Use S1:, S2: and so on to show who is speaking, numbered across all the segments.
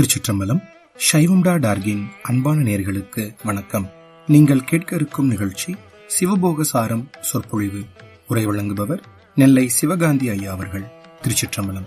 S1: திருச்சிற்றம்பலம் சைவம்டா டார்கின் அன்பான நேர்களுக்கு வணக்கம் நீங்கள் கேட்க இருக்கும் நிகழ்ச்சி சிவபோக சாரம் சொற்பொழிவு உரை வழங்குபவர் நெல்லை சிவகாந்தி ஐயா அவர்கள் திருச்சிற்றம்பலம்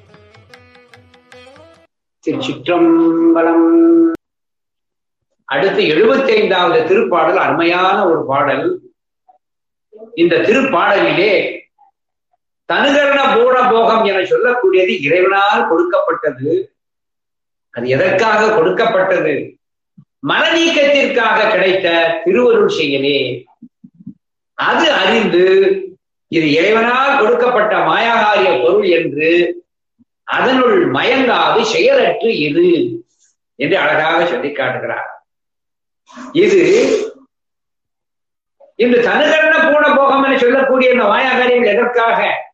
S2: திருச்சிற்றம்பலம் அடுத்து எழுபத்தி ஐந்தாவது திருப்பாடல் அருமையான ஒரு பாடல் இந்த திருப்பாடலிலே தனுகரண பூட போகம் என சொல்லக்கூடியது இறைவனால் கொடுக்கப்பட்டது அது எதற்காக கொடுக்கப்பட்டது மனநீக்கத்திற்காக கிடைத்த திருவருள் செயலே அது அறிந்து இது இறைவனால் கொடுக்கப்பட்ட மாயாகாரிய பொருள் என்று அதனுள் மயங்காது செயலற்று இது என்று அழகாக சொல்லி காட்டுகிறார் இது இந்த தனுகரண பூண போகம் என சொல்லக்கூடிய இந்த மாயாகாரியங்கள் எதற்காக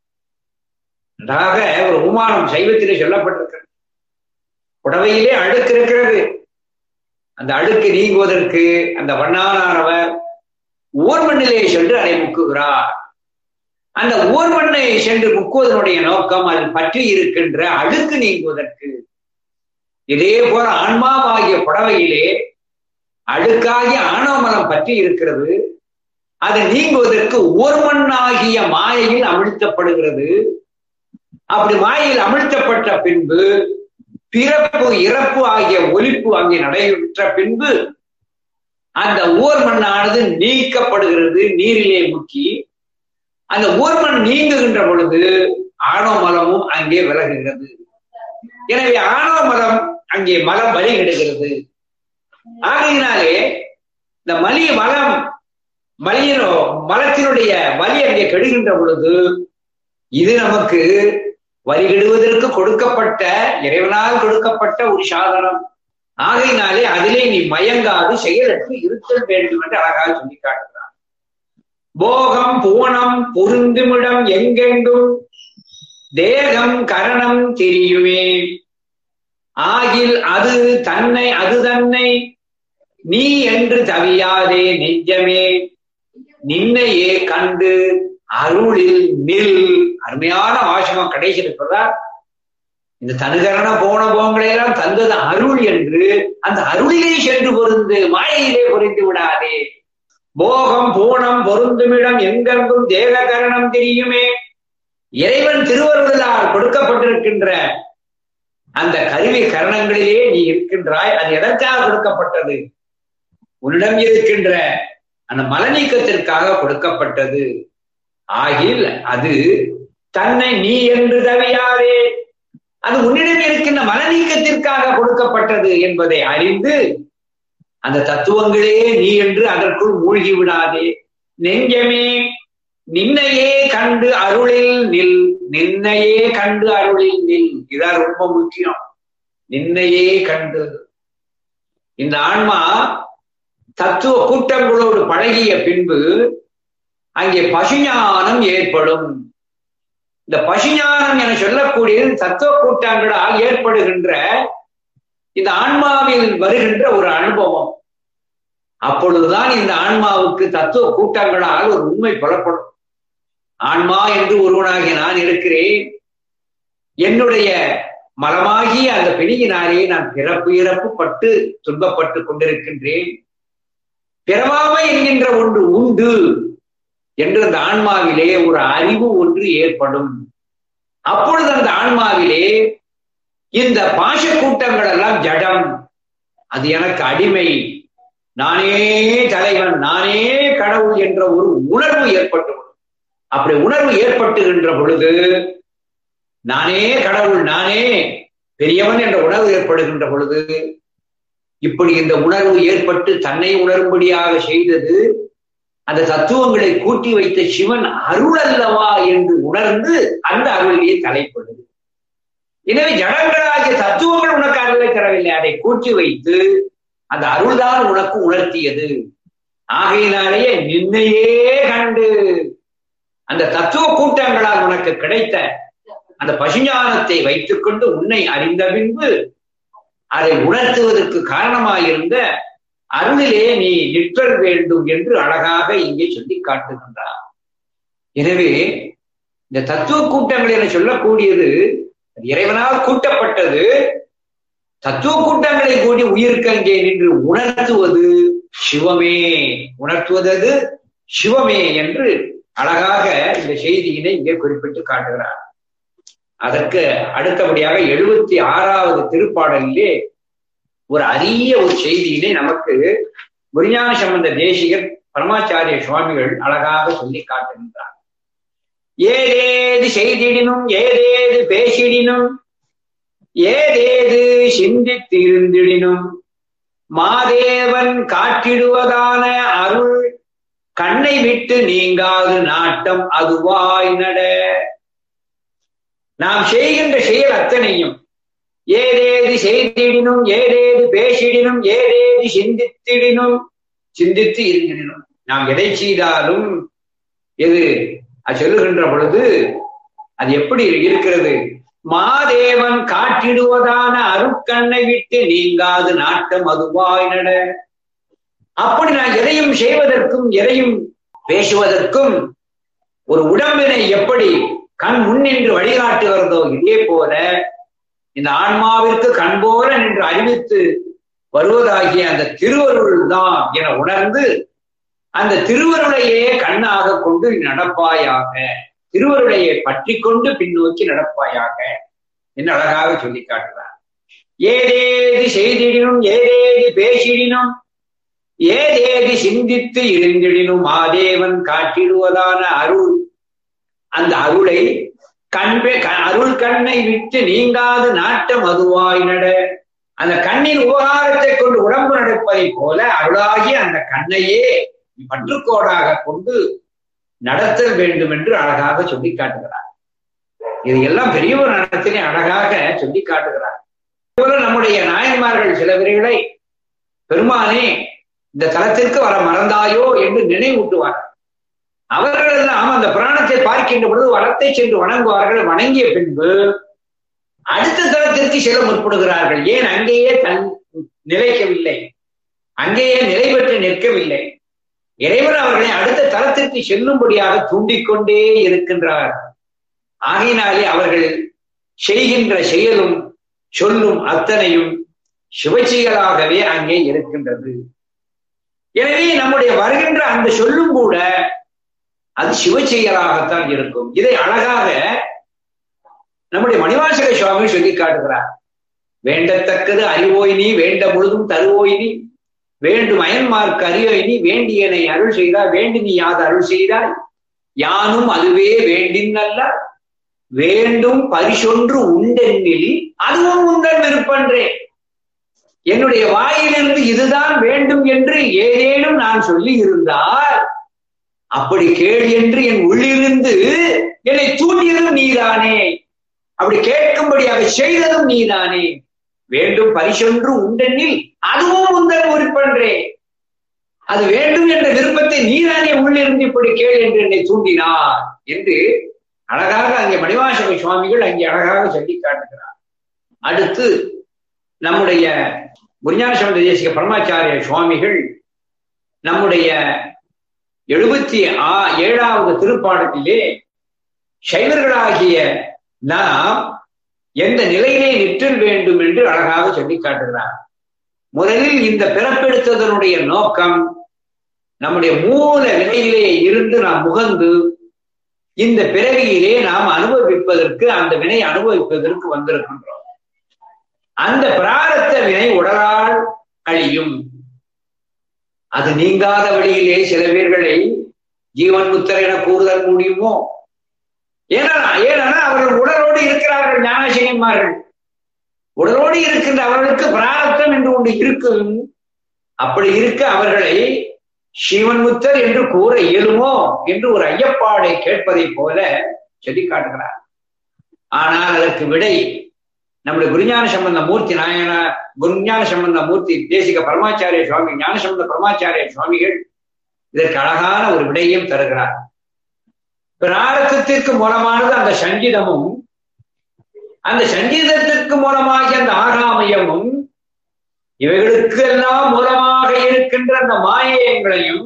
S2: நன்றாக ஒரு உமானம் சைவத்திலே சொல்லப்பட்டிருக்கிறது புடவையிலே அழுக்கு இருக்கிறது அந்த அழுக்கு நீங்குவதற்கு அந்த வண்ணானவர் ஊர்மண்ணிலே சென்று அதை முக்குகிறார் அந்த ஊர்மண்ணை சென்று முக்குவதனுடைய நோக்கம் அதில் பற்றி இருக்கின்ற அழுக்கு நீங்குவதற்கு இதே போல ஆன்மாவாகிய புடவையிலே அழுக்காகிய ஆணவமலம் பற்றி இருக்கிறது அது நீங்குவதற்கு ஊர்மண்ணாகிய மாயையில் அமிழ்த்தப்படுகிறது அப்படி மாயையில் அமிழ்த்தப்பட்ட பின்பு பிறப்பு இறப்பு ஆகிய ஒலிப்பு அங்கே நடைபெற்ற பின்பு அந்த ஊர்மண்ணானது நீக்கப்படுகிறது நீரிலே முக்கி அந்த ஊர்மண் நீங்குகின்ற பொழுது ஆணவ மலமும் அங்கே விலகுகிறது எனவே ஆணவ மலம் அங்கே மலம் வலிகிடுகிறது ஆகையினாலே இந்த மலி மலம் மலியினோ மலத்தினுடைய வலி அங்கே கெடுகின்ற பொழுது இது நமக்கு வரிகிடுவதற்கு கொடுக்கப்பட்ட இறைவனால் கொடுக்கப்பட்ட ஒரு சாதனம் ஆகையினாலே அதிலே நீ மயங்காது செயலற்று இருத்தல் வேண்டும் என்று அழகாக சொல்லி காட்டுகிறார் போகம் பூணம் பொருந்துமிடம் எங்கெங்கும் தேகம் கரணம் தெரியுமே ஆகில் அது தன்னை அது தன்னை நீ என்று தவியாதே நெஞ்சமே நின்னையே கண்டு அருளில் நில் அருமையான வாசகம் கடைசி இருப்பதால் இந்த தனுகரண போன போங்களை எல்லாம் தந்தது அருள் என்று அந்த அருளிலே சென்று பொருந்து மாயையிலே பொறிந்து விடாதே போகம் பூணம் பொருந்துமிடம் எங்கெங்கும் தேக கரணம் தெரியுமே இறைவன் திருவருளால் கொடுக்கப்பட்டிருக்கின்ற அந்த கருவி கரணங்களிலே நீ இருக்கின்றாய் அது எதற்காக கொடுக்கப்பட்டது உன்னிடம் இருக்கின்ற அந்த மலநீக்கத்திற்காக கொடுக்கப்பட்டது ஆகில் அது தன்னை நீ என்று தவியாதே அது உன்னிடம் இருக்கின்ற மனநீக்கத்திற்காக கொடுக்கப்பட்டது என்பதை அறிந்து அந்த தத்துவங்களே நீ என்று அதற்குள் மூழ்கி விடாதே நெஞ்சமே நின்னையே கண்டு அருளில் நில் நின்னையே கண்டு அருளில் நில் இதான் ரொம்ப முக்கியம் நின்னையே கண்டு இந்த ஆன்மா தத்துவ கூட்டங்களோடு பழகிய பின்பு அங்கே பசுஞானம் ஏற்படும் இந்த பசுஞானம் என சொல்லக்கூடியது தத்துவ கூட்டங்களால் ஏற்படுகின்ற இந்த ஆன்மாவில் வருகின்ற ஒரு அனுபவம் அப்பொழுதுதான் இந்த ஆன்மாவுக்கு தத்துவ கூட்டங்களால் ஒரு உண்மை புலப்படும் ஆன்மா என்று ஒருவனாகி நான் இருக்கிறேன் என்னுடைய மலமாகிய அந்த பிணியினாலே நான் பிறப்பு இறப்பு பட்டு துன்பப்பட்டு கொண்டிருக்கின்றேன் பிறவாமை என்கின்ற ஒன்று உண்டு என்று அந்த ஆன்மாவிலே ஒரு அறிவு ஒன்று ஏற்படும் அப்பொழுது அந்த ஆன்மாவிலே இந்த பாச கூட்டங்கள் எல்லாம் ஜடம் அது எனக்கு அடிமை நானே தலைவன் நானே கடவுள் என்ற ஒரு உணர்வு ஏற்பட்டுவிடும் அப்படி உணர்வு ஏற்பட்டுகின்ற பொழுது நானே கடவுள் நானே பெரியவன் என்ற உணர்வு ஏற்படுகின்ற பொழுது இப்படி இந்த உணர்வு ஏற்பட்டு தன்னை உணரும்படியாக செய்தது அந்த தத்துவங்களை கூட்டி வைத்த சிவன் அருள் அல்லவா என்று உணர்ந்து அந்த அருளிலே தலைப்படுது எனவே ஜடங்களாகிய தத்துவங்கள் உனக்கு அருளை தரவில்லை அதை கூட்டி வைத்து அந்த அருள்தான் உனக்கு உணர்த்தியது ஆகையினாலேயே நின்னையே கண்டு அந்த தத்துவ கூட்டங்களால் உனக்கு கிடைத்த அந்த பசுஞானத்தை வைத்துக்கொண்டு உன்னை அறிந்த பின்பு அதை உணர்த்துவதற்கு காரணமாயிருந்த அருளிலே நீ நிற்றல் வேண்டும் என்று அழகாக இங்கே சொல்லி காட்டுகின்றார் எனவே இந்த தத்துவ கூட்டங்கள் என சொல்லக்கூடியது இறைவனால் கூட்டப்பட்டது தத்துவ கூட்டங்களை கூடி உயிருக்கு அங்கே நின்று உணர்த்துவது சிவமே உணர்த்துவது சிவமே என்று அழகாக இந்த செய்தியினை இங்கே குறிப்பிட்டு காட்டுகிறார் அதற்கு அடுத்தபடியாக எழுபத்தி ஆறாவது திருப்பாடலிலே ஒரு அரிய ஒரு செய்தியினை நமக்கு குருஞான சம்பந்த தேசிகர் பரமாச்சாரிய சுவாமிகள் அழகாக சொல்லி காட்டுகின்றார் ஏதேது செய்திடினும் ஏதேது பேசிடினும் ஏதேது சிந்தித்து இருந்திடினும் மாதேவன் காட்டிடுவதான அருள் கண்ணை விட்டு நீங்காது நாட்டம் அதுவாய் நட நாம் செய்கின்ற செயல் அத்தனையும் ஏதேது செய்திடினும் ஏதேது பேசிடினும் ஏதேது சிந்தித்திடினும் சிந்தித்து இருந்திடினும் நாம் எதை செய்தாலும் எது அது சொல்லுகின்ற பொழுது அது எப்படி இருக்கிறது மாதேவன் காட்டிடுவதான அருட்கண்ணை விட்டு நீங்காது நாட்டம் அதுவாய் நட அப்படி நான் எதையும் செய்வதற்கும் எதையும் பேசுவதற்கும் ஒரு உடம்பினை எப்படி கண் முன்னின்று வழிகாட்டுகிறதோ இதே போல இந்த ஆன்மாவிற்கு கண் போல நின்று அறிவித்து வருவதாகிய அந்த திருவருள் தான் என உணர்ந்து அந்த திருவருளையே கண்ணாக கொண்டு நடப்பாயாக திருவருளையை பற்றி கொண்டு பின்னோக்கி நடப்பாயாக என்று அழகாக சொல்லி காட்டுறார் ஏதேது செய்திடினும் ஏதேது பேசிடினும் ஏதேது சிந்தித்து இருந்திடினும் மாதேவன் காட்டிடுவதான அருள் அந்த அருளை கண்பே அருள் கண்ணை விட்டு நீங்காது நாட்டம் அதுவாய் நட அந்த கண்ணின் உபகாரத்தை கொண்டு உடம்பு நடப்பதை போல அருளாகி அந்த கண்ணையே பற்றுக்கோடாக கொண்டு நடத்தல் வேண்டும் என்று அழகாக சொல்லி காட்டுகிறார் இது எல்லாம் பெரியவர் நடத்தினே அழகாக சொல்லி காட்டுகிறார் இதுபோல நம்முடைய நாயன்மார்கள் சில பேர்களை பெருமானே இந்த தலத்திற்கு வர மறந்தாயோ என்று நினைவூட்டுவார் அவர்கள் எல்லாம் அந்த புராணத்தை பார்க்கின்ற பொழுது வளத்தை சென்று வணங்குவார்கள் வணங்கிய பின்பு அடுத்த தளத்திற்கு செல்ல முற்படுகிறார்கள் ஏன் அங்கேயே தன் நிலைக்கவில்லை அங்கேயே நிலை பெற்று நிற்கவில்லை இறைவன் அவர்களை அடுத்த தளத்திற்கு செல்லும்படியாக தூண்டிக்கொண்டே இருக்கின்றார் ஆகையினாலே அவர்கள் செய்கின்ற செயலும் சொல்லும் அத்தனையும் சிவச்சிகளாகவே அங்கே இருக்கின்றது எனவே நம்முடைய வருகின்ற அந்த சொல்லும் கூட அது சிவச்செயலாகத்தான் இருக்கும் இதை அழகாக நம்முடைய மணிவாசக சுவாமி சொல்லி காட்டுகிறார் வேண்டத்தக்கது அறிவோய் நீ வேண்ட முழுதும் தருவோய் நீ வேண்டும் அயன்மார்க்கு அறியோய் நீ வேண்டியனை அருள் செய்தாய் வேண்டி நீ யாது அருள் செய்தாய் யானும் அதுவே வேண்டினல்ல வேண்டும் பரிசொன்று உண்டென்னில் அதுவும் உங்கள் விருப்பன்றே என்னுடைய வாயிலிருந்து இதுதான் வேண்டும் என்று ஏதேனும் நான் சொல்லி இருந்தால் அப்படி கேள் என்று என் உள்ளிருந்து என்னை தூண்டியதும் நீதானே அப்படி கேட்கும்படியாக செய்ததும் நீதானே வேண்டும் பரிசொன்று உண்டெனில் அதுவும் உந்தன் உறுப்பன்றே அது வேண்டும் என்ற விருப்பத்தை நீதானே உள்ளிருந்து இப்படி கேள் என்று என்னை தூண்டினார் என்று அழகாக அங்கே மணிவாசக சுவாமிகள் அங்கே அழகாக சொல்லி காட்டுகிறார் அடுத்து நம்முடைய குருஞான சம்பந்த தேசிக பரமாச்சாரிய சுவாமிகள் நம்முடைய எழுபத்தி ஆ ஏழாவது திருப்பாடத்திலே சைவர்களாகிய நாம் எந்த நிலையிலே நிற்றல் வேண்டும் என்று அழகாக சொல்லி காட்டுகிறார் முதலில் இந்த பிறப்பெடுத்ததனுடைய நோக்கம் நம்முடைய மூல நிலையிலே இருந்து நாம் முகந்து இந்த பிறவியிலே நாம் அனுபவிப்பதற்கு அந்த வினை அனுபவிப்பதற்கு வந்திருக்கின்றோம் அந்த பிராரத்த வினை உடலால் அழியும் அது நீங்காத வழியிலே சில பேர்களை ஜீவன் முத்தர் என கூறுதல் முடியுமோ ஏன்னா ஏன்னா அவர்கள் உடலோடு இருக்கிறார்கள் ஞானசேகன்மார்கள் உடலோடு இருக்கின்ற அவர்களுக்கு பிராரத்தம் என்று ஒன்று இருக்கும் அப்படி இருக்க அவர்களை சிவன் முத்தர் என்று கூற இயலுமோ என்று ஒரு ஐயப்பாடை கேட்பதை போல சொல்லி காட்டுகிறார் ஆனால் அதற்கு விடை நம்முடைய குருஞான சம்பந்த மூர்த்தி நாயன குருஞான சம்பந்த மூர்த்தி தேசிக பரமாச்சாரிய சுவாமி ஞான சம்பந்த பரமாச்சாரிய சுவாமிகள் இதற்கு அழகான ஒரு விடையும் தருகிறார் பிராரத்தத்திற்கு மூலமானது அந்த சங்கீதமும் அந்த சங்கீதத்திற்கு மூலமாகி அந்த ஆகாமயமும் இவைகளுக்கு எல்லாம் மூலமாக இருக்கின்ற அந்த மாயங்களையும்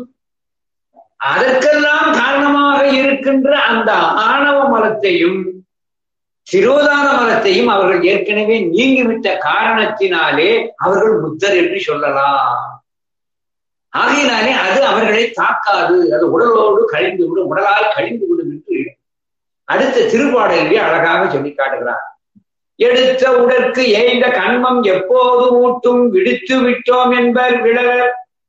S2: அதற்கெல்லாம் காரணமாக இருக்கின்ற அந்த ஆணவ மலத்தையும் திரோதான மலத்தையும் அவர்கள் ஏற்கனவே நீங்கிவிட்ட காரணத்தினாலே அவர்கள் முத்தர் என்று சொல்லலாம் ஆகையினாலே அது அவர்களை தாக்காது அது உடலோடு கழிந்து விடும் உடலால் கழிந்து விடும் என்று அடுத்த திருப்பாடலிலே அழகாக சொல்லி காட்டுகிறார் எடுத்த உடற்கு ஏய்ந்த கண்மம் எப்போது ஊட்டும் விடுத்து விட்டோம் என்பர் விழர்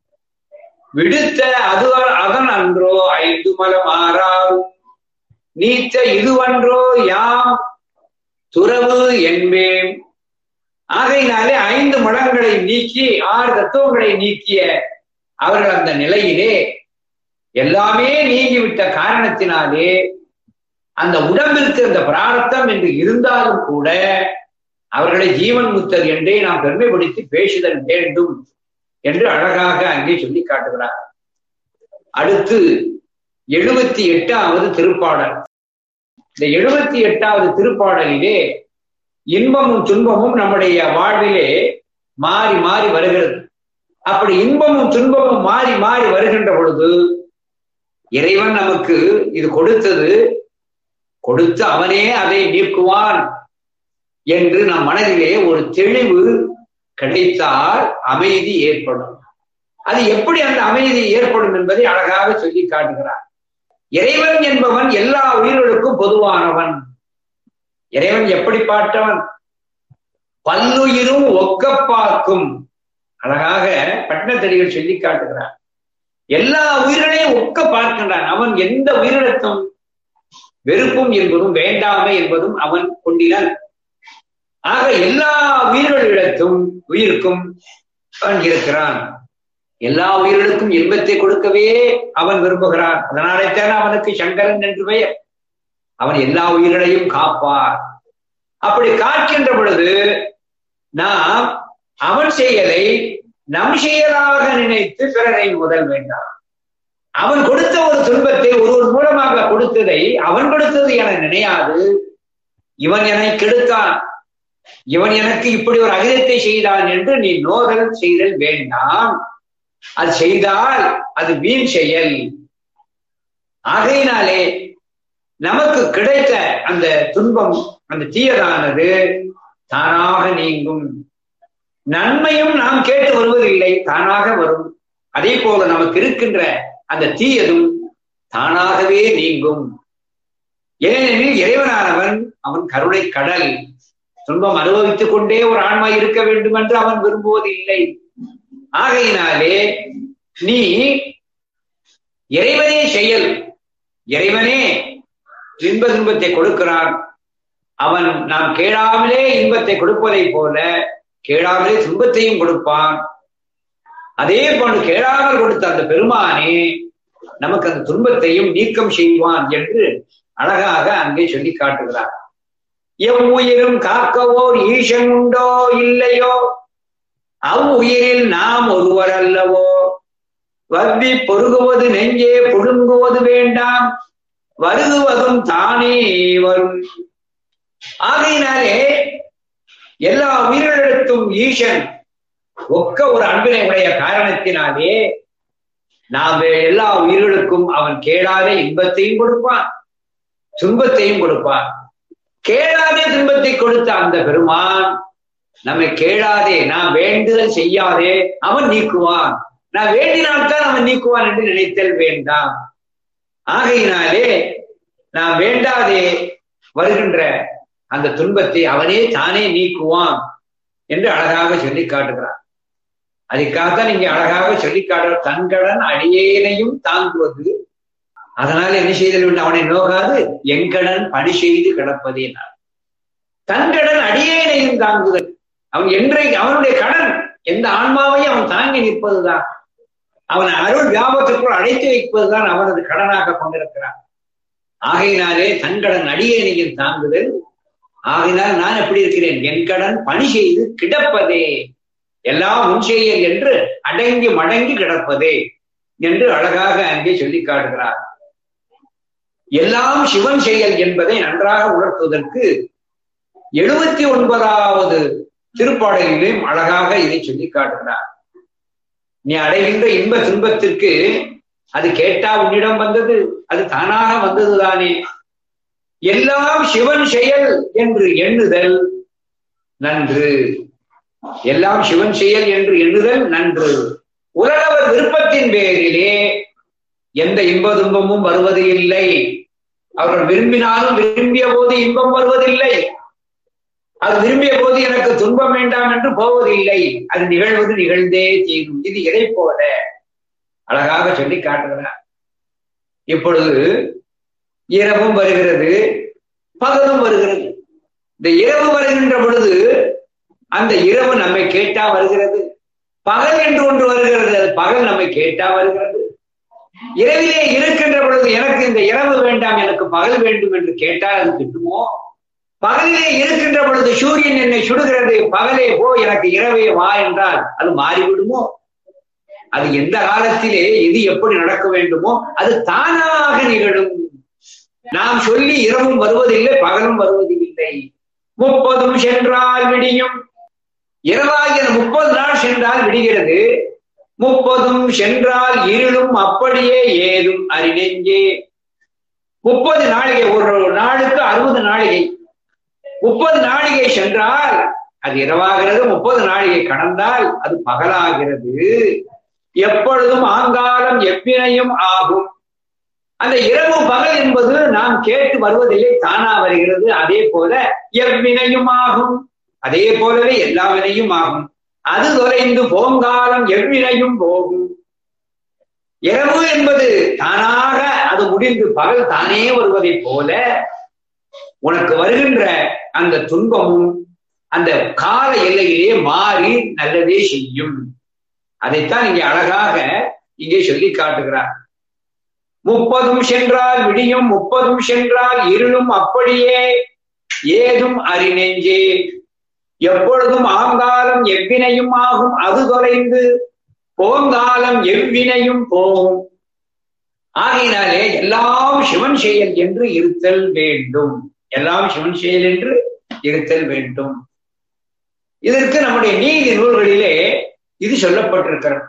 S2: விடுத்த அது அதன் அன்றோ ஐந்து மலம் ஆறாவும் நீத்த இதுவன்றோ யாம் துறவு என்பேன் ஆகையினாலே ஐந்து மடங்களை நீக்கி ஆறு தத்துவங்களை நீக்கிய அவர்கள் அந்த நிலையிலே எல்லாமே நீங்கிவிட்ட காரணத்தினாலே அந்த உடம்பிற்கு அந்த பிராரத்தம் என்று இருந்தாலும் கூட அவர்களை ஜீவன் முத்தர் என்றே நாம் பெருமைப்படுத்தி பேசுதல் வேண்டும் என்று அழகாக அங்கே சொல்லி காட்டுகிறார் அடுத்து எழுபத்தி எட்டாவது திருப்பாடல் இந்த எழுபத்தி எட்டாவது திருப்பாடலிலே இன்பமும் துன்பமும் நம்முடைய வாழ்விலே மாறி மாறி வருகிறது அப்படி இன்பமும் துன்பமும் மாறி மாறி வருகின்ற பொழுது இறைவன் நமக்கு இது கொடுத்தது கொடுத்து அவனே அதை நீக்குவான் என்று நம் மனதிலே ஒரு தெளிவு கிடைத்தால் அமைதி ஏற்படும் அது எப்படி அந்த அமைதி ஏற்படும் என்பதை அழகாக சொல்லி காட்டுகிறார் இறைவன் என்பவன் எல்லா உயிர்களுக்கும் பொதுவானவன் இறைவன் எப்படி பாட்டவன் பல்லுயிரும் ஒக்க பார்க்கும் அழகாக பட்டினத்தடிகள் சொல்லி காட்டுகிறான் எல்லா உயிர்களையும் ஒக்க பார்க்கின்றான் அவன் எந்த உயிரிழத்தும் வெறுப்பும் என்பதும் வேண்டாமை என்பதும் அவன் கொண்டினான் ஆக எல்லா உயிர்களிடத்தும் உயிருக்கும் அவன் இருக்கிறான் எல்லா உயிர்களுக்கும் இன்பத்தை கொடுக்கவே அவன் விரும்புகிறான் அதனாலேத்தான் அவனுக்கு சங்கரன் என்று பெயர் அவன் எல்லா உயிர்களையும் காப்பார் அப்படி காக்கின்ற பொழுது நாம் அவன் செயலை நம் செயலாக நினைத்து பிறரை முதல் வேண்டாம் அவன் கொடுத்த ஒரு துன்பத்தை ஒருவர் மூலமாக கொடுத்ததை அவன் கொடுத்தது என நினையாது இவன் என்னை கெடுத்தான் இவன் எனக்கு இப்படி ஒரு அகிலத்தை செய்தான் என்று நீ நோதல் செய்தல் வேண்டாம் அது செய்தால் அது வீண் செயல் ஆகையினாலே நமக்கு கிடைத்த அந்த துன்பம் அந்த தீயதானது தானாக நீங்கும் நன்மையும் நாம் கேட்டு வருவதில்லை தானாக வரும் அதே போல நமக்கு இருக்கின்ற அந்த தீயதும் தானாகவே நீங்கும் ஏனெனில் இறைவனானவன் அவன் கருணை கடல் துன்பம் அனுபவித்துக் கொண்டே ஒரு ஆன்மா இருக்க வேண்டும் என்று அவன் விரும்புவதில்லை ஆகையினாலே நீ இறைவனே செயல் இறைவனே இன்ப துன்பத்தை கொடுக்கிறான் அவன் நாம் கேளாமலே இன்பத்தை கொடுப்பதை போல கேளாமலே துன்பத்தையும் கொடுப்பான் அதே போன்று கேளாமல் கொடுத்த அந்த பெருமானே நமக்கு அந்த துன்பத்தையும் நீக்கம் செய்வான் என்று அழகாக அங்கே சொல்லி காட்டுகிறார் எவ்வுயிரும் காக்கவோர் ஈசன் உண்டோ இல்லையோ அவ்வுயிரில் நாம் ஒருவர் அல்லவோ வவ்வி பொருகுவது நெஞ்சே புழுங்குவது வேண்டாம் வருகுவதும் தானே வரும் ஆகையினாலே எல்லா உயிரிழத்தும் ஈசன் ஒக்க ஒரு அன்பினை உடைய காரணத்தினாலே நாம் எல்லா உயிர்களுக்கும் அவன் கேளாத இன்பத்தையும் கொடுப்பான் துன்பத்தையும் கொடுப்பான் கேளாதே துன்பத்தை கொடுத்த அந்த பெருமான் நம்மை கேளாதே நாம் வேண்டுதல் செய்யாதே அவன் நீக்குவான் நான் வேண்டினால்தான் அவன் நீக்குவான் என்று நினைத்தல் வேண்டாம் ஆகையினாலே நாம் வேண்டாதே வருகின்ற அந்த துன்பத்தை அவனே தானே நீக்குவான் என்று அழகாக சொல்லி காட்டுகிறான் அதுக்காகத்தான் நீங்க அழகாக சொல்லி காட்டுற தங்கடன் அடியேனையும் தாங்குவது அதனால என்ன செய்தல் வேண்டும் அவனை நோகாது எங்கடன் பணி செய்து கிடப்பதே நான் தன்கடன் அடியேனையும் தாங்குதல் அவன் என்றைக்கு அவனுடைய கடன் எந்த ஆன்மாவையும் அவன் தாங்கி நிற்பதுதான் அவன் அருள் வியாபத்திற்குள் அடைத்து வைப்பதுதான் அவனது கடனாக கொண்டிருக்கிறான் ஆகையினாலே தன்கடன் அடியேனையும் தாங்குதல் ஆகினால் நான் எப்படி இருக்கிறேன் என் கடன் பணி செய்து கிடப்பதே எல்லாம் உன் செயல் என்று அடங்கி மடங்கி கிடப்பதே என்று அழகாக அங்கே சொல்லி காட்டுகிறார் எல்லாம் சிவன் செயல் என்பதை நன்றாக உணர்த்துவதற்கு எழுபத்தி ஒன்பதாவது திருப்பாடலிலும் அழகாக இதை சொல்லி காட்டுகிறார் நீ அடைகின்ற இன்ப துன்பத்திற்கு அது கேட்டா உன்னிடம் வந்தது அது தானாக வந்ததுதானே எல்லாம் சிவன் செயல் என்று எண்ணுதல் நன்று எல்லாம் சிவன் செயல் என்று எண்ணுதல் நன்று உலகவர் விருப்பத்தின் பேரிலே எந்த இன்ப துன்பமும் வருவது இல்லை அவர்கள் விரும்பினாலும் விரும்பிய போது இன்பம் வருவதில்லை அது விரும்பிய போது எனக்கு துன்பம் வேண்டாம் என்று போவதில்லை அது நிகழ்வது நிகழ்ந்தே தீரும் இது எதை போல அழகாக சொல்லி காட்டுகிறார் இப்பொழுது இரவும் வருகிறது பகலும் வருகிறது இந்த இரவு வருகின்ற பொழுது அந்த இரவு நம்மை கேட்டா வருகிறது பகல் என்று ஒன்று வருகிறது அது பகல் நம்மை கேட்டா வருகிறது இரவிலே இருக்கின்ற பொழுது எனக்கு இந்த இரவு வேண்டாம் எனக்கு பகல் வேண்டும் என்று கேட்டால் அது கிட்டுமோ பகலிலே இருக்கின்ற பொழுது சூரியன் என்னை சுடுகிறது பகலே போ எனக்கு இரவே வா என்றால் அது மாறிவிடுமோ அது எந்த காலத்திலே எது எப்படி நடக்க வேண்டுமோ அது தானாக நிகழும் நாம் சொல்லி இரவும் வருவதில்லை பகலும் வருவதில்லை முப்பதும் சென்றால் விடியும் இரவாகிய முப்பது நாள் சென்றால் விடுகிறது முப்பதும் சென்றால் இருளும் அப்படியே ஏதும் அறிநெஞ்சே முப்பது நாளிகை ஒரு நாளுக்கு அறுபது நாளிகை முப்பது நாளிகை சென்றால் அது இரவாகிறது முப்பது நாளிகை கடந்தால் அது பகலாகிறது எப்பொழுதும் ஆங்காலம் எப்பினையும் ஆகும் அந்த இரவு பகல் என்பது நாம் கேட்டு வருவதில்லை தானா வருகிறது அதே போல எவ்வினையும் ஆகும் அதே போலவே எல்லா வினையும் ஆகும் அது தொலைந்து போங்காலம் எவ்வினையும் போகும் இரவு என்பது தானாக அது முடிந்து பகல் தானே வருவதைப் போல உனக்கு வருகின்ற அந்த துன்பமும் அந்த கால எல்லையிலே மாறி நல்லதே செய்யும் அதைத்தான் இங்கே அழகாக இங்கே சொல்லி காட்டுகிறார் முப்பதும் சென்றால் விடியும் முப்பதும் சென்றால் இருளும் அப்படியே ஏதும் அறிநெஞ்சே எப்பொழுதும் ஆங்காலம் எவ்வினையும் ஆகும் அது தொலைந்து போங்காலம் எவ்வினையும் போகும் ஆகையினாலே எல்லாம் சிவன் செயல் என்று இருத்தல் வேண்டும் எல்லாம் சிவன் செயல் என்று இருத்தல் வேண்டும் இதற்கு நம்முடைய நீதி நூல்களிலே இது சொல்லப்பட்டிருக்கிறது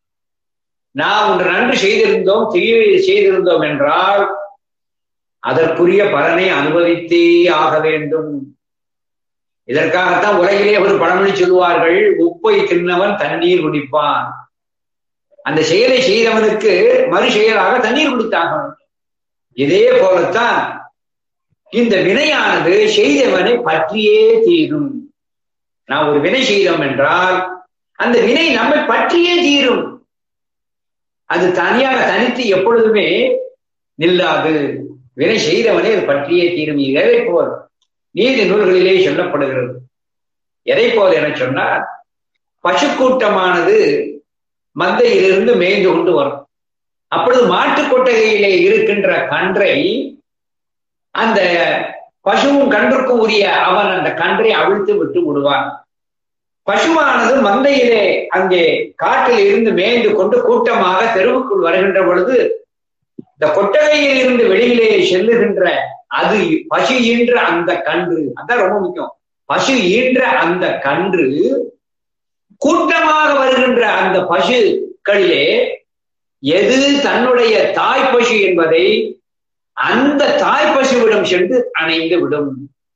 S2: நாம் ஒன்று நன்று செய்திருந்தோம் தீய செய்திருந்தோம் என்றால் அதற்குரிய பலனை அனுபவித்தே ஆக வேண்டும் இதற்காகத்தான் உலகிலே ஒரு பழமொழி சொல்லுவார்கள் உப்பை தின்னவன் தண்ணீர் குடிப்பான் அந்த செயலை செய்தவனுக்கு மறு செயலாக தண்ணீர் குடித்தாக இதே போலத்தான் இந்த வினையானது செய்தவனை பற்றியே தீரும் நாம் ஒரு வினை செய்தோம் என்றால் அந்த வினை நம்மை பற்றியே தீரும் அது தனியாக தனித்து எப்பொழுதுமே நில்லாது வினை செய்தவனே அது பற்றியே தீரும் எதை போல் நீதி நூல்களிலே சொல்லப்படுகிறது எதை போல் என சொன்னால் பசுக்கூட்டமானது மந்தையிலிருந்து மேய்ந்து கொண்டு வரும் அப்பொழுது மாட்டு கொட்டகையிலே இருக்கின்ற கன்றை அந்த பசுவும் கன்றுக்கும் உரிய அவன் அந்த கன்றை அவிழ்த்து விட்டு விடுவான் பசுவானது மந்தையிலே அங்கே காட்டில் இருந்து மேய்ந்து கொண்டு கூட்டமாக தெருவுக்குள் வருகின்ற பொழுது இந்த கொட்டகையில் இருந்து வெளியிலே செல்லுகின்ற அது பசு ஈன்ற அந்த கன்று அதான் ரொம்ப முக்கியம் பசு ஈன்ற அந்த கன்று கூட்டமாக வருகின்ற அந்த பசுக்களிலே எது தன்னுடைய தாய் பசு என்பதை அந்த தாய் பசுவிடம் சென்று அணைந்து விடும்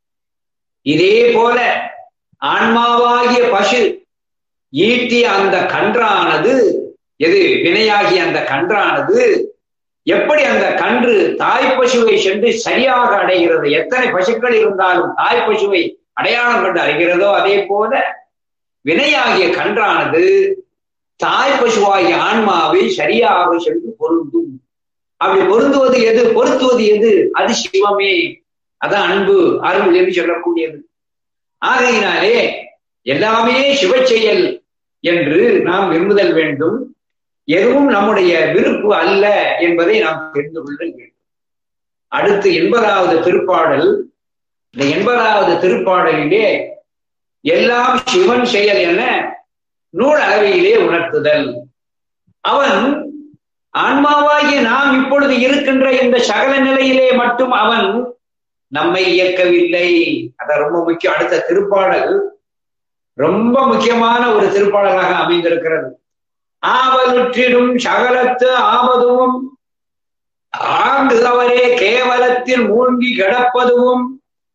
S2: இதே போல ஆன்மாவாகிய பசு ஈட்டிய அந்த கன்றானது எது வினையாகிய அந்த கன்றானது எப்படி அந்த கன்று தாய் பசுவை சென்று சரியாக அடைகிறது எத்தனை பசுக்கள் இருந்தாலும் தாய் பசுவை அடையாளம் கண்டு அறிகிறதோ அதே போல வினையாகிய கன்றானது தாய் பசுவாகிய ஆன்மாவை சரியாக சென்று பொருந்தும் அப்படி பொருந்துவது எது பொருத்துவது எது அது சிவமே அதான் அன்பு அருள் என்று சொல்லக்கூடியது ஆகையினாலே எல்லாமே சிவ செயல் என்று நாம் விரும்புதல் வேண்டும் எதுவும் நம்முடைய விருப்பு அல்ல என்பதை நாம் தெரிந்து கொள்ள வேண்டும் அடுத்து எண்பதாவது திருப்பாடல் இந்த எண்பதாவது திருப்பாடலிலே எல்லாம் சிவன் செயல் என நூல் அளவிலே உணர்த்துதல் அவன் ஆன்மாவாகிய நாம் இப்பொழுது இருக்கின்ற இந்த சகல நிலையிலே மட்டும் அவன் நம்மை இயக்கவில்லை அத ரொம்ப முக்கியம் அடுத்த திருப்பாடல் ரொம்ப முக்கியமான ஒரு திருப்பாடலாக அமைந்திருக்கிறது ஆவலுற்றிடும் சகலத்து ஆவதுவும் ஆங்கு அவரே கேவலத்தில் மூழ்கி கிடப்பதுவும்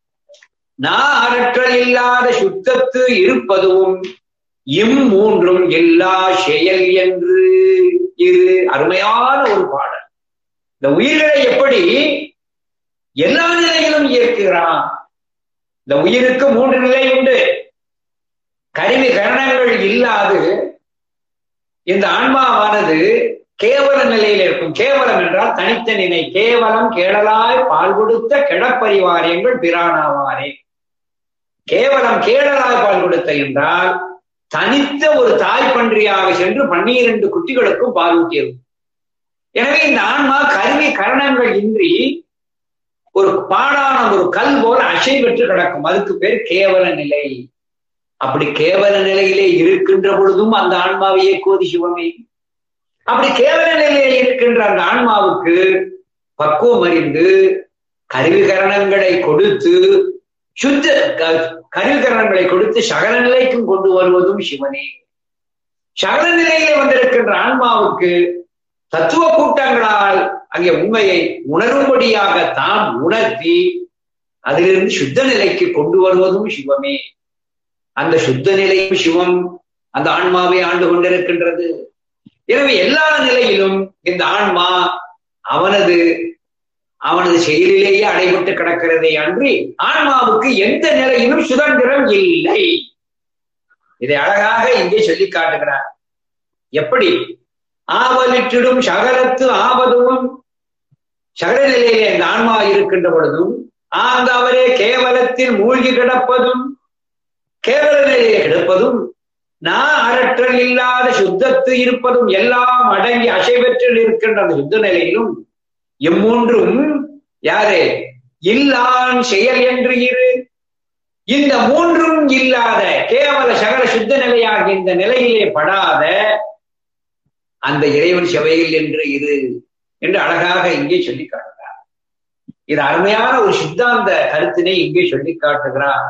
S2: நாரற்றல் இல்லாத சுத்தத்து இருப்பதும் இம் மூன்றும் எல்லா செயல் என்று இது அருமையான ஒரு பாடல் இந்த உயிர்களை எப்படி எல்லா நிலையிலும் இயக்குகிறான் இந்த உயிருக்கு மூன்று நிலை உண்டு கருவி கரணங்கள் இல்லாது இந்த ஆன்மாவானது கேவல நிலையில் இருக்கும் கேவலம் என்றால் தனித்த நிலை கேவலம் கேடலாய் பால் கொடுத்த கிடப்பரிவாரியங்கள் பிரானாவாரே கேவலம் கேடலாய் பால் கொடுத்த என்றால் தனித்த ஒரு தாய் பன்றியாக சென்று பன்னிரண்டு குட்டிகளுக்கும் பால் ஊட்டியது எனவே இந்த ஆன்மா கருவி கரணங்கள் இன்றி ஒரு பாடான ஒரு கல் போல அசைவற்று கிடக்கும் அதுக்கு பேர் கேவல நிலை அப்படி கேவல நிலையிலே இருக்கின்ற பொழுதும் அந்த ஆன்மாவை இயக்குவது சிவமே அப்படி கேவல நிலையிலே இருக்கின்ற அந்த ஆன்மாவுக்கு பக்குவம் அறிந்து கருவிகரணங்களை கொடுத்து சுத்த கருவிகரணங்களை கொடுத்து சகல நிலைக்கும் கொண்டு வருவதும் சிவனே சகல நிலையிலே வந்திருக்கின்ற ஆன்மாவுக்கு தத்துவ கூட்டங்களால் அங்கே உண்மையை உணரும்படியாக தாம் உணர்த்தி அதிலிருந்து சுத்த நிலைக்கு கொண்டு வருவதும் சிவமே அந்த சுத்த நிலையும் சிவம் அந்த ஆன்மாவை ஆண்டு கொண்டிருக்கின்றது எனவே எல்லா நிலையிலும் இந்த ஆன்மா அவனது அவனது செயலிலேயே அடைபட்டு கிடக்கிறதே அன்றி ஆன்மாவுக்கு எந்த நிலையிலும் சுதந்திரம் இல்லை இதை அழகாக இங்கே சொல்லி காட்டுகிறார் எப்படி ஆவலிற்றிடும் சகலத்து ஆவதும் சகல நிலையிலே இந்த ஆன்மா இருக்கின்ற பொழுதும் ஆந்தவரே கேவலத்தில் மூழ்கி கிடப்பதும் கேவல நிலையிலே கிடப்பதும் நான் அரற்றல் இல்லாத சுத்தத்து இருப்பதும் எல்லாம் அடங்கி அசைவற்றில் இருக்கின்ற அந்த சுத்த நிலையிலும் எம்மூன்றும் யாரு இல்லான் செயல் என்று இரு இந்த மூன்றும் இல்லாத கேவல சகல சுத்த நிலையாகிய இந்த நிலையிலே படாத அந்த இறைவன் செவையில் என்று இரு என்று அழகாக இங்கே சொல்லி காட்டுகிறார் இது அருமையான ஒரு சித்தாந்த கருத்தினை இங்கே சொல்லி காட்டுகிறார்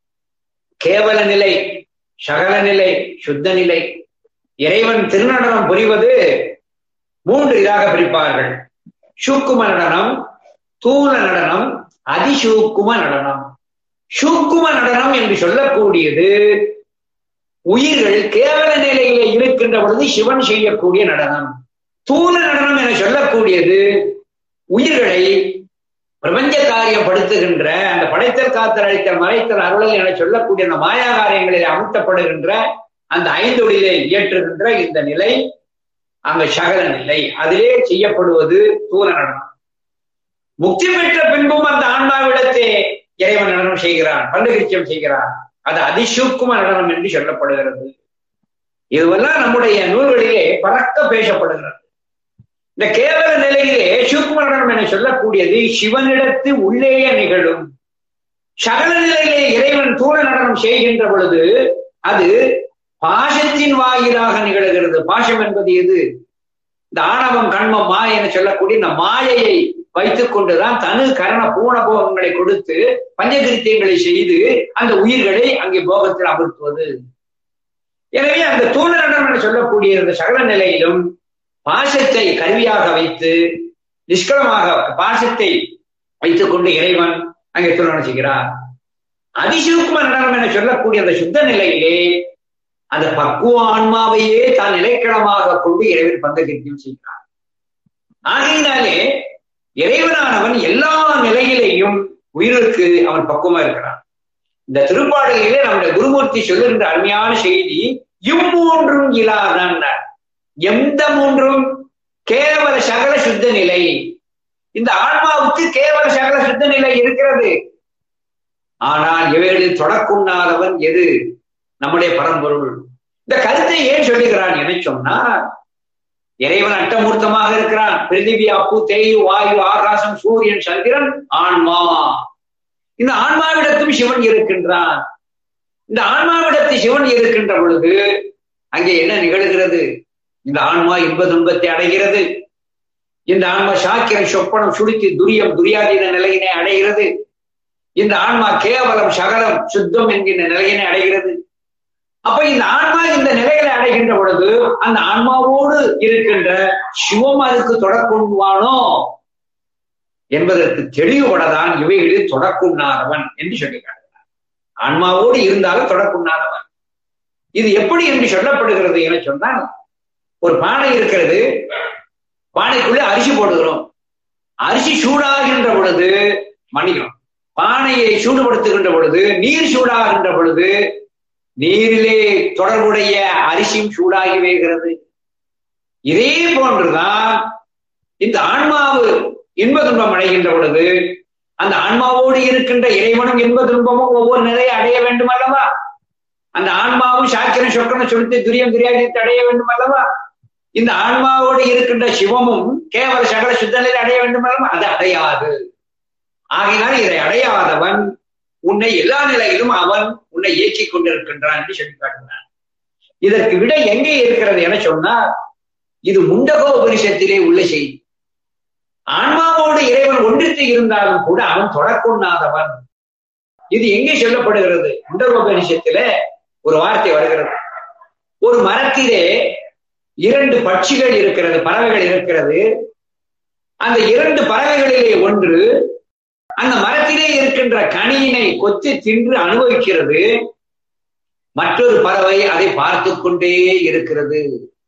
S2: கேவல நிலை சகல நிலை சுத்த நிலை இறைவன் திருநடனம் புரிவது மூன்று இதாக பிரிப்பார்கள் சூக்கும நடனம் தூல நடனம் அதிசூக்கும நடனம் சூக்கும நடனம் என்று சொல்லக்கூடியது உயிர்கள் கேவல நிலையிலே இருக்கின்ற பொழுது சிவன் செய்யக்கூடிய நடனம் தூல நடனம் என சொல்லக்கூடியது உயிர்களை பிரபஞ்ச காரியம் படுத்துகின்ற அந்த படைத்தல் காத்தல் அழித்தல் மறைத்தல் அருளல் என சொல்லக்கூடிய அந்த மாயா காரியங்களில் அமுத்தப்படுகின்ற அந்த ஐந்தொழிலை இயற்றுகின்ற இந்த நிலை அங்க சகல நிலை அதிலே செய்யப்படுவது தூல நடனம் முக்தி பெற்ற பின்பும் அந்த ஆன்மாவிடத்தே இறைவன் நடனம் செய்கிறான் பல்லுகிரிச்சம் செய்கிறான் அது அதிசூக்கும நடனம் என்று சொல்லப்படுகிறது இதுவெல்லாம் நம்முடைய நூல்களிலே பறக்க பேசப்படுகிறது இந்த கேவல நிலையிலே சூக்கும நடனம் என சொல்லக்கூடியது சிவனிடத்து உள்ளேயே நிகழும் சகல நிலையிலே இறைவன் தூள நடனம் செய்கின்ற பொழுது அது பாசத்தின் வாயிலாக நிகழ்கிறது பாசம் என்பது எது இந்த ஆணவம் கண்மம் மாய என சொல்லக்கூடிய இந்த மாயையை வைத்துக் கொண்டுதான் தனு கரண பூண போகங்களை கொடுத்து பஞ்சகிருத்தியங்களை செய்து அந்த உயிர்களை அங்கே போகத்தில் அமர்த்துவது எனவே அந்த தூண நடனம் என சொல்லக்கூடிய இந்த சகல நிலையிலும் பாசத்தை கருவியாக வைத்து நிஷ்கலமாக பாசத்தை வைத்துக் கொண்டு இறைவன் அங்கே திருமணம் செய்கிறார் அதிசூக்கும நடனம் என சொல்லக்கூடிய அந்த சுத்த நிலையிலே அந்த பக்குவ ஆன்மாவையே தான் நிலைக்களமாக கொண்டு இறைவன் பந்தகிருத்தியம் செய்கிறார் ஆகையினாலே இறைவனானவன் எல்லா நிலையிலேயும் உயிருக்கு அவன் பக்குவமா இருக்கிறான் இந்த திருப்பாடலிலே நம்முடைய குருமூர்த்தி சொல்லுகின்ற அருமையான செய்தி இம்மூன்றும் இல்லாதான் எந்த மூன்றும் கேவல சகல சுத்த நிலை இந்த ஆன்மாவுக்கு கேவல சகல சுத்த நிலை இருக்கிறது ஆனால் இவைகளில் தொடக்குண்ணாதவன் எது நம்முடைய பரம்பொருள் இந்த கருத்தை ஏன் சொல்லுகிறான் என சொன்னா இறைவன் அட்டமூர்த்தமாக இருக்கிறான் பிரிதிவி அப்பு தேயு வாயு ஆகாசம் சூரியன் சந்திரன் ஆன்மா இந்த ஆன்மாவிடத்தும் சிவன் இருக்கின்றான் இந்த ஆன்மாவிடத்து சிவன் இருக்கின்ற பொழுது அங்கே என்ன நிகழ்கிறது இந்த ஆன்மா இன்ப துன்பத்தை அடைகிறது இந்த ஆன்மா சாக்கிரம் சொப்பனம் சுடுத்தி துரியம் துரியாதீன நிலையினை அடைகிறது இந்த ஆன்மா கேவலம் சகலம் சுத்தம் என்கின்ற நிலையினை அடைகிறது அப்ப இந்த ஆன்மா இந்த நிலையில அடைகின்ற பொழுது அந்த ஆன்மாவோடு இருக்கின்ற சிவம் அதுக்கு தொடக்கொண்டுவானோ என்பதற்கு தெளிவுபடதான் இவைகளில் தொடக்குண்ணாதவன் என்று சொல்லி காட்டுகிறார் ஆன்மாவோடு இருந்தாலும் தொடக்குண்ணாதவன் இது எப்படி என்று சொல்லப்படுகிறது என சொன்னால் ஒரு பானை இருக்கிறது பானைக்குள்ளே அரிசி போடுகிறோம் அரிசி சூடாகின்ற பொழுது மணியம் பானையை சூடுபடுத்துகின்ற பொழுது நீர் சூடாகின்ற பொழுது நீரிலே தொடர்புடைய அரிசியும் சூடாகி வருகிறது இதே போன்றுதான் இந்த ஆன்மாவு இன்ப துன்பம் அடைகின்ற பொழுது அந்த ஆன்மாவோடு இருக்கின்ற இறைவனும் இன்ப துன்பமும் ஒவ்வொரு நிலையை அடைய வேண்டும் அல்லவா அந்த ஆன்மாவும் சாக்கிரம் சொக்கரம் சொல்லித்து துரியம் துரியாஜத்தை அடைய வேண்டும் அல்லவா இந்த ஆன்மாவோடு இருக்கின்ற சிவமும் கேவல சகல சுத்தநிலை அடைய வேண்டும் அல்லவா அது அடையாது ஆகையினால் இதை அடையாதவன் உன்னை எல்லா நிலையிலும் அவன் உன்னை இயக்கிக் கொண்டிருக்கின்றான் என்று சொல்லி காட்டுகிறான் இதற்கு விட எங்கே இருக்கிறது என சொன்னால் இது முண்டகோ உபனிஷத்திலே உள்ள செய்தி ஆன்மாவோடு இறைவன் ஒன்றித்து இருந்தாலும் கூட அவன் தொடக்கொண்ணாதவன் இது எங்கே சொல்லப்படுகிறது முண்டகோபனிஷத்தில ஒரு வார்த்தை வருகிறது ஒரு மரத்திலே இரண்டு பட்சிகள் இருக்கிறது பறவைகள் இருக்கிறது அந்த இரண்டு பறவைகளிலே ஒன்று அந்த மரத்திலே இருக்கின்ற கனியினை கொத்தி தின்று அனுபவிக்கிறது மற்றொரு பறவை அதை பார்த்து கொண்டே இருக்கிறது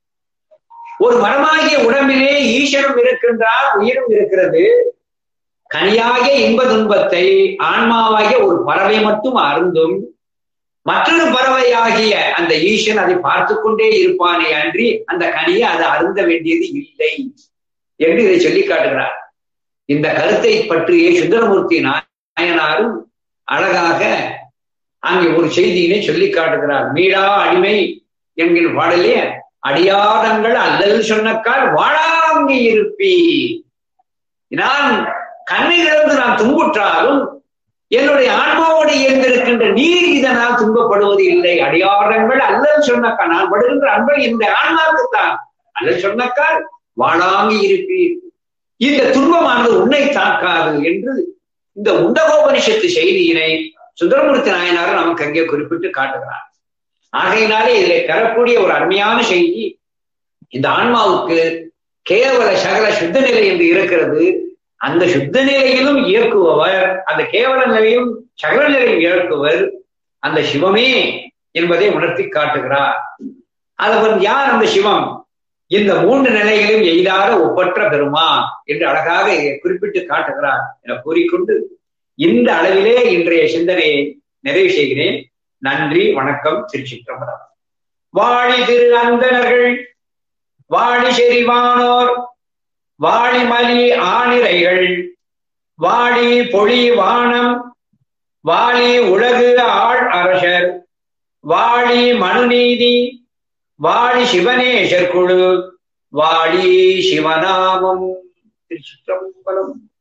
S2: ஒரு மரமாகிய உடம்பிலே ஈஸ்வரம் இருக்கின்றார் உயிரும் இருக்கிறது கனியாகிய இன்ப துன்பத்தை ஆன்மாவாகிய ஒரு பறவை மட்டும் அருந்தும் மற்றொரு பறவையாகிய அந்த ஈசன் அதை பார்த்து கொண்டே இருப்பானே அன்றி அந்த கனியை அது அருந்த வேண்டியது இல்லை என்று இதை சொல்லி காட்டுகிறார் இந்த கருத்தை பற்றிய சுந்தரமூர்த்தி நாயனாரும் அழகாக அங்கே ஒரு செய்தியினை சொல்லி காட்டுகிறார் மீடா அடிமை என்கிற பாடலே அடியாதங்கள் அல்லல் சொன்னக்கால் வாழாங்கி இருப்பி நான் கண்ணை இழந்து நான் துன்புற்றாலும் என்னுடைய ஆன்மாவோடு இயந்திருக்கின்ற நீர் இதனால் துன்பப்படுவது இல்லை அடியாரங்கள் அல்லல் சொன்னக்கால் நான் படுகின்ற அன்பை இந்த ஆன்மாவுக்குத்தான் அல்லல் சொன்னக்கால் வாழாங்கி இருப்பீர் இந்த துன்பமானது உன்னை தாக்காது என்று இந்த உண்டகோபனிஷத்து செய்தியினை சுந்தரமூர்த்தி நாயனார் நமக்கு அங்கே குறிப்பிட்டு காட்டுகிறார் ஆகையினாலே இதில் பெறக்கூடிய ஒரு அருமையான செய்தி இந்த ஆன்மாவுக்கு கேவல சகல சுத்த நிலை என்று இருக்கிறது அந்த சுத்த நிலையிலும் இயக்குபவர் அந்த கேவல நிலையும் சகல நிலையும் இயக்குவர் அந்த சிவமே என்பதை உணர்த்தி காட்டுகிறார் அதவன் யார் அந்த சிவம் இந்த மூன்று நிலைகளையும் எய்தாத ஒப்பற்ற பெருமான் என்று அழகாக குறிப்பிட்டு காட்டுகிறார் என கூறிக்கொண்டு இந்த அளவிலே இன்றைய சிந்தனையை நிறைவு செய்கிறேன் நன்றி வணக்கம் திருச்சிற்றம்பலம் வாழி திரு அந்தனர்கள் வாழி செறிவானோர் வாழி மலி ஆணிரைகள் வாழி பொழி வானம் வாழி உலகு ஆள் அரசர் வாழி மனுநீதி வாழி சிவனேசர் குழு வாழி சிவநாமம் திருச்சிற்றம்பலம்